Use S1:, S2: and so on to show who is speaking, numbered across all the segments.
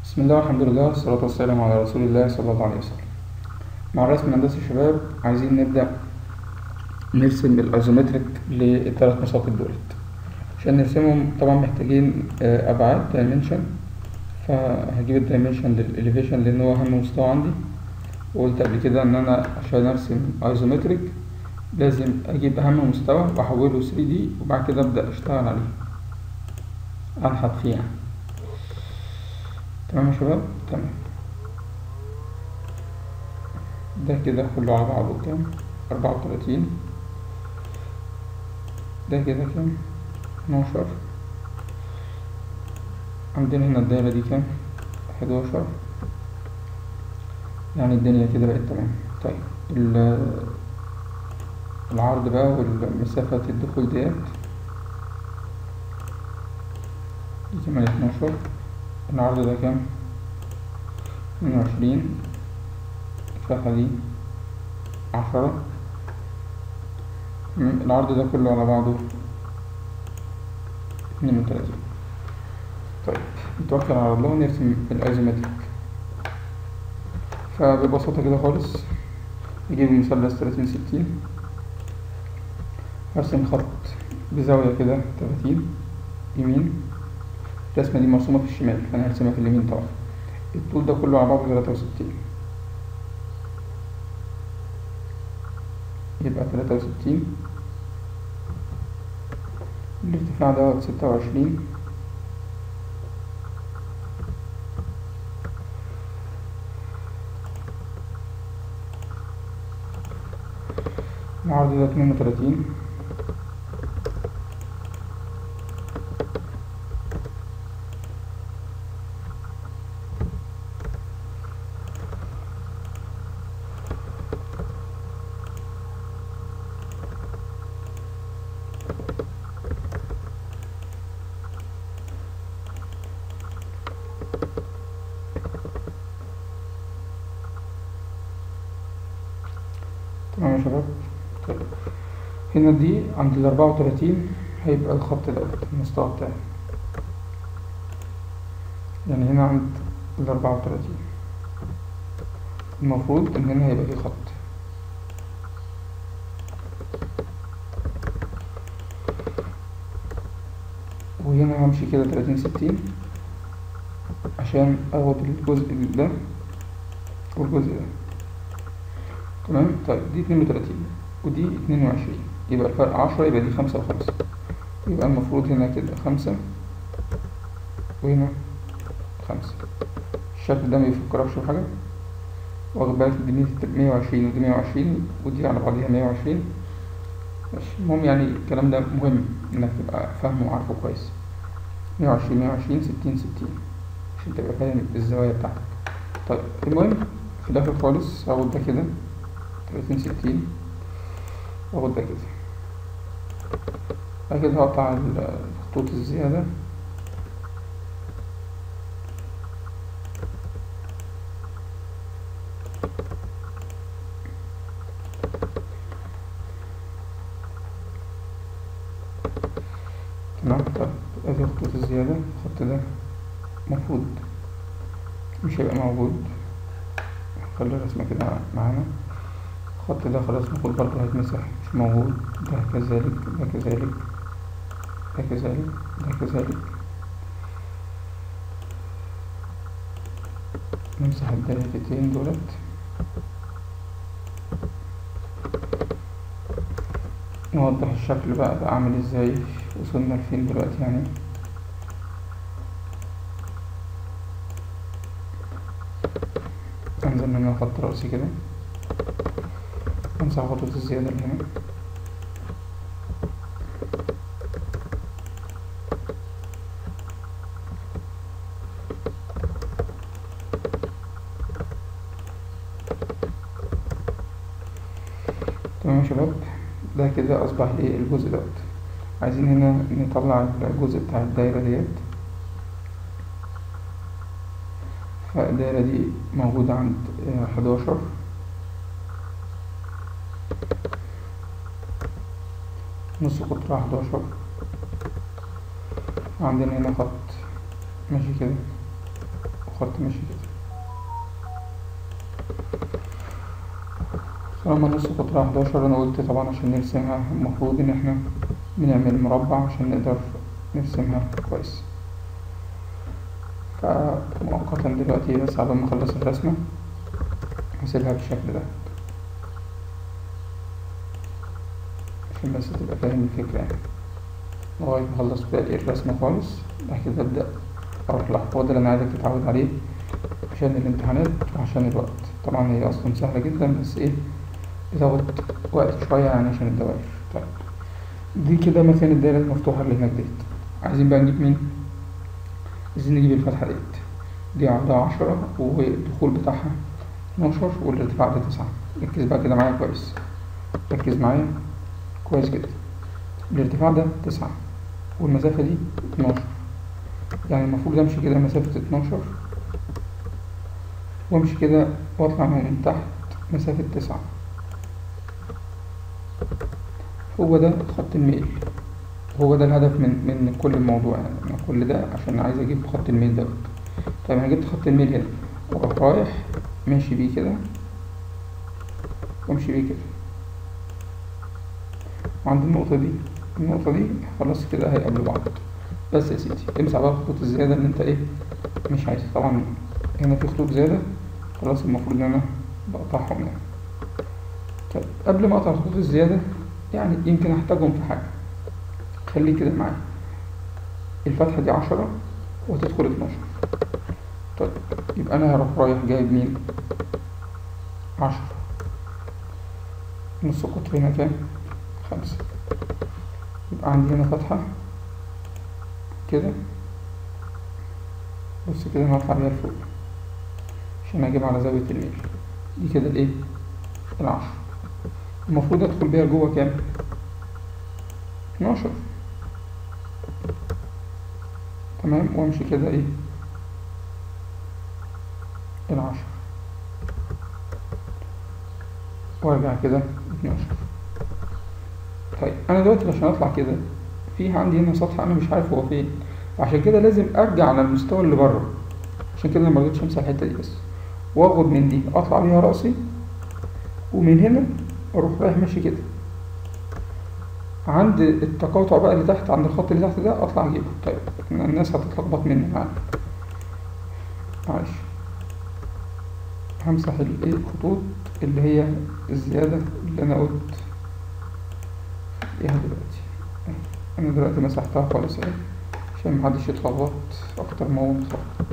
S1: بسم الله والحمد لله والصلاة والسلام على رسول الله صلى الله عليه وسلم مع الرسم الهندسي يا شباب عايزين نبدأ نرسم الأيزومتريك للثلاث مساقط دولت عشان نرسمهم طبعا محتاجين آه، أبعاد دايمنشن فهجيب الدايمنشن للإليفيشن لأن هو أهم مستوى عندي وقلت قبل كده إن أنا عشان أرسم أيزومتريك لازم أجيب أهم مستوى وأحوله 3D وبعد كده أبدأ أشتغل عليه أنحت فيه يعني تمام يا شباب تمام ده كده كله على بعضه كام أربعة وتلاتين ده كده كام اتناشر عندنا هنا الدايرة دي كام حداشر يعني الدنيا كده بقت تمام طيب ال- العرض بقى والمسافة الدخول ديت دي كمان اتناشر العرض ده كام اتنين وعشرين الفخة دي عشرة مم، العرض ده كله على بعضه اتنين وتلاتين طيب نتوكل على الله ونرسم الأيزومتريك فببساطة كده خالص نجيب المثلث تلاتين ستين هرسم خط بزاوية كده تلاتين يمين الرسمة دي مرسومة في الشمال فأنا هرسمها في اليمين طبعا الطول ده كله على بعضه تلاتة وستين يبقى تلاتة وستين الارتفاع دوت ستة وعشرين العرض ده اتنين وتلاتين تمام يا شباب طيب هنا دي عند الأربعة وتلاتين هيبقى الخط دوت المستوى بتاعي يعني هنا عند الأربعة وتلاتين المفروض إن هنا هيبقى في خط وهنا همشي كده تلاتين ستين عشان اخد الجزء ده والجزء ده تمام طيب دي اتنين وتلاتين ودي اتنين وعشرين يبقى الفرق عشرة يبقى دي خمسة وخمسة يبقى المفروض هنا كده خمسة وهنا خمسة الشكل ده ميفكركش بحاجة واخد بالك دي مية وعشرين ودي مية وعشرين ودي على بعضيها مية وعشرين ماشي المهم يعني الكلام ده مهم انك تبقى فاهمه وعارفه كويس مية وعشرين مية وعشرين ستين ستين عشان تبقى فاهم الزوايا بتاعتك طيب المهم في الآخر خالص هاخد ده كده تلاتين ستين واخد ده كده بعد كده هقطع الخطوط الزيادة تمام طب ادي الخطوط الزيادة الخط ده مفروض مش هيبقى موجود خلي الرسمة كده معانا الخط ده خلاص المفروض برضه هيتمسح مش موجود ده كذلك ده كذلك ده كذلك ده كذلك نمسح الدايرتين دولت نوضح الشكل بقى بقى عامل ازاي وصلنا لفين دلوقتي يعني انزل من خط رأسي كده امسح خطوط الزيادة اللي هنا تمام يا شباب ده كده أصبح إيه الجزء دوت عايزين هنا نطلع الجزء بتاع الدايرة ديت فالدايرة دي موجودة عند حداشر نص قطرها حداشر عندنا هنا خط ماشي كده الخط ماشي كده طالما نص قطرها 11 انا قلت طبعا عشان نرسمها المفروض ان احنا بنعمل مربع عشان نقدر نرسمها كويس فمؤقتا دلوقتي بس على ما اخلص الرسمة هسيبها بالشكل ده عشان بس تبقى فاهم الفكرة يعني لغاية ما اخلص باقي الرسمة خالص بعد كده ابدأ اروح للحفاظ اللي انا عايزك تتعود عليه عشان الامتحانات وعشان الوقت طبعا هي اصلا سهلة جدا بس ايه بتاخد وقت شوية يعني عشان الدوائر طيب دي كده مكان الدايرة المفتوحة اللي هناك ديت عايزين بقى نجيب مين؟ عايزين نجيب الفتحة ديت دي عرضها عشرة والدخول بتاعها اتناشر والارتفاع ده تسعة ركز بقى كده معايا كويس ركز معايا كويس جدا الارتفاع ده تسعة والمسافة دي اتناشر يعني المفروض امشي كده مسافة اتناشر وامشي كده واطلع من تحت مسافة تسعة هو ده خط الميل هو ده الهدف من من كل الموضوع يعني من كل ده عشان عايز اجيب خط الميل دوت طيب انا جبت خط الميل هنا واروح رايح ماشي بيه كده وامشي بيه كده وعند النقطة دي النقطة دي خلاص كده هيقابلوا بعض بس يا سيدي امسح بقى الخطوط الزيادة اللي انت ايه مش عايزها طبعا هنا في خطوط زيادة خلاص المفروض ان انا بقطعهم يعني طيب قبل ما اقطع الخطوط الزيادة يعني يمكن احتاجهم في حاجة خليه كده معايا الفتحة دي عشرة وتدخل اتناشر طيب يبقى انا هروح رايح جايب مين عشرة نص قطر هنا كام خمسة يبقى عندي هنا فتحة كده بص كده انا هطلع بيها لفوق عشان اجيب على زاوية الميل دي كده الايه العشرة المفروض ادخل بيها جوه كام اتناشر تمام وامشي كده ايه العشرة وارجع كده اتناشر طيب انا دلوقتي عشان اطلع كده في عندي هنا سطح انا مش عارف هو فين عشان كده لازم ارجع على المستوى اللي بره عشان كده ما رضيتش امسح الحته دي بس واخد من دي اطلع بيها راسي ومن هنا اروح رايح ماشي كده عند التقاطع بقى اللي تحت عند الخط اللي تحت ده اطلع اجيبه طيب الناس هتتلخبط مني معانا معلش همسح الايه الخطوط اللي هي الزيادة اللي انا قلت ايه دلوقتي انا دلوقتي مسحتها خالص اهي عشان محدش يتلخبط اكتر ما هو متلخبط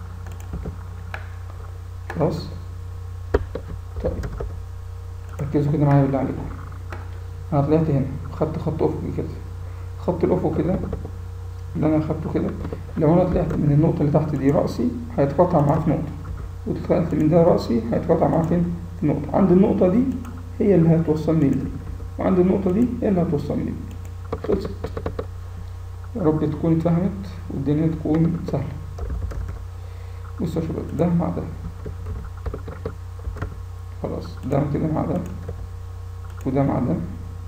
S1: خلاص طيب ركزوا كده معايا بالله عليكم انا طلعت هنا خدت خط افقي كده خط الافق كده اللي انا اخدته كده لو انا طلعت من النقطة اللي تحت دي رأسي هيتقاطع معاه في نقطة وطلعت من ده رأسي هيتقاطع معاه فين في نقطة عند النقطة دي هي اللي هتوصلني لدي وعند النقطة دي هي اللي هتوصلني لدي خلصت يا رب تكون اتفهمت والدنيا تكون سهلة بصوا يا شباب ده مع ده خلاص ده كده مع ده وده مع ده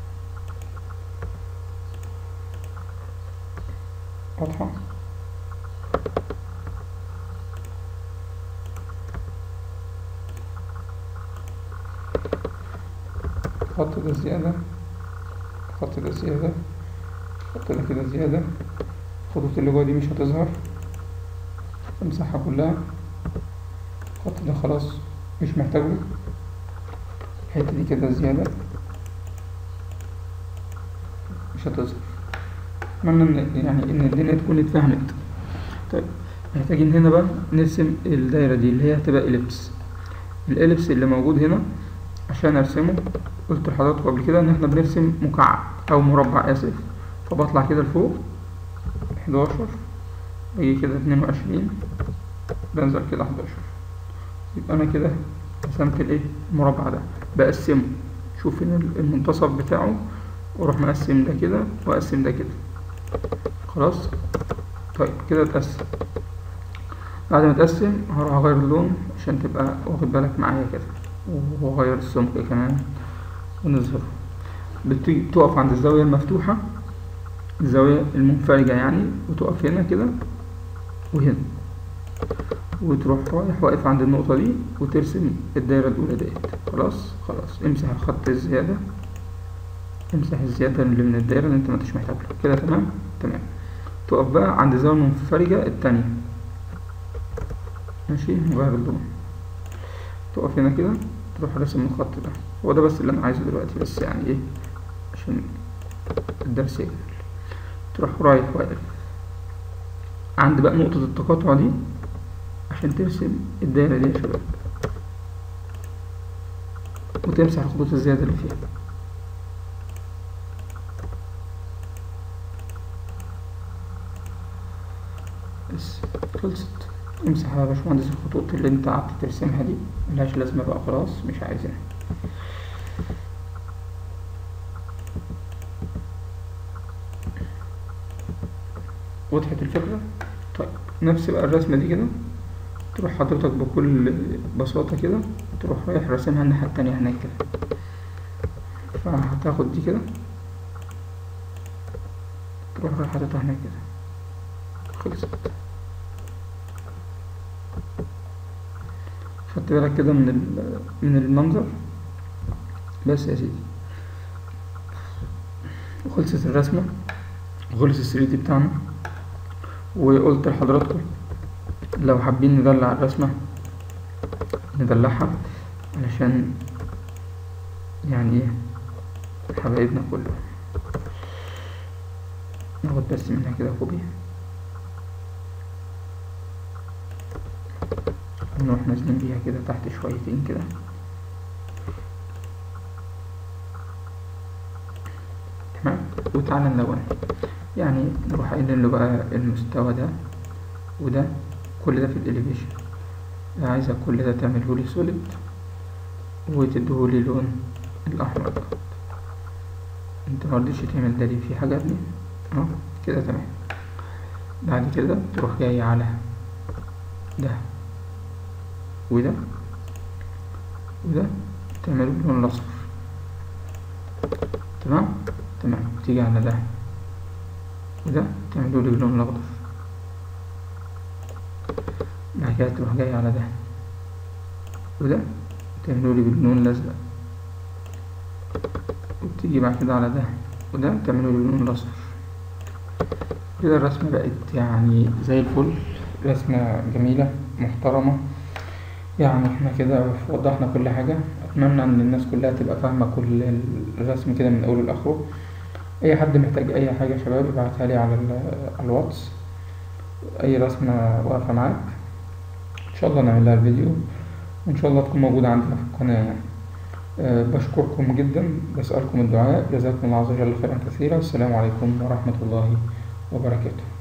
S1: واضحة خط ده زيادة خط ده زيادة خط ده كده زيادة الخطوط اللي جوا دي مش هتظهر امسحها كلها الخط ده خلاص مش محتاجه الحتة دي كده زيادة مش هتظهر أتمنى إن يعني إن الدنيا تكون اتفهمت طيب محتاجين هنا بقى نرسم الدايرة دي اللي هي هتبقى إليبس الإليبس اللي موجود هنا عشان أرسمه قلت لحضراتكم قبل كده إن إحنا بنرسم مكعب أو مربع آسف فبطلع كده لفوق حداشر باجي كده اتنين وعشرين بنزل كده حداشر يبقى أنا كده رسمت الإيه المربع ده بقسمه شوف المنتصف بتاعه واروح مقسم ده كده واقسم ده كده خلاص طيب كده اتقسم بعد ما اتقسم هروح اغير اللون عشان تبقى واخد بالك معايا كده واغير السمك كمان ونظهره بتقف عند الزاوية المفتوحة الزاوية المنفرجة يعني وتقف هنا كده وهنا وتروح رايح واقف عند النقطة دي وترسم الدايرة الأولى ديت خلاص خلاص امسح الخط الزيادة امسح الزيادة اللي من الدايرة اللي انت ما انتش محتاجها كده تمام تمام تقف بقى عند الزاوية المنفرجة التانية ماشي نغير اللون تقف هنا كده تروح راسم الخط ده هو ده بس اللي انا عايزه دلوقتي بس يعني ايه عشان الدرس يكمل تروح رايح واقف عند بقى نقطة التقاطع دي عشان ترسم الدايرة دي يا شباب وتمسح الخطوط الزيادة اللي فيها بس خلصت امسح يا باشمهندس الخطوط اللي انت قعدت ترسمها دي ملهاش لازمة بقى خلاص مش عايزينها وضحت الفكرة طيب نفس بقى الرسمة دي كده تروح حضرتك بكل بساطة كده تروح رايح راسمها الناحية التانية هناك كده فهتاخد دي كده تروح رايح حاططها هناك كده خلصت خدت بالك كده من من المنظر بس يا سيدي وخلصت الرسمة وخلص الثري دي بتاعنا وقلت لحضراتكم لو حابين ندلع الرسمة ندلعها علشان يعني ايه حبايبنا كلهم ناخد بس منها كده كوبي نروح نازلين بيها كده تحت شويتين كده تمام وتعالى نلون يعني نروح قايلين له بقى المستوى ده وده كل ده في الاليفيشن عايزك كل ده تعمله لي سوليد وتديهولي لون الاحمر ده انت مرضيش تعمل ده ليه في حاجة دي اهو كده تمام بعد كده تروح جاي على ده وده وده تعمله باللون الأصفر تمام تمام تيجي على ده وده تعمله لي باللون الأخضر بعد كده تروح جاي على ده وده تعمله لي باللون الأزرق وتيجي بعد كده على ده وده تعمله لي باللون الأصفر كده الرسمة بقت يعني زي الفل رسمة جميلة محترمة يعني احنا كده وضحنا كل حاجة أتمنى إن الناس كلها تبقى فاهمة كل الرسم كده من أوله لآخره أي حد محتاج أي حاجة يا شباب ابعتها لي على الواتس أي رسمة واقفة معاك إن شاء الله نعمل لها الفيديو وإن شاء الله تكون موجودة عندنا في القناة يعني أه بشكركم جدا بسألكم الدعاء جزاكم الله عز وجل خيرا كثيرا والسلام عليكم ورحمة الله وبركاته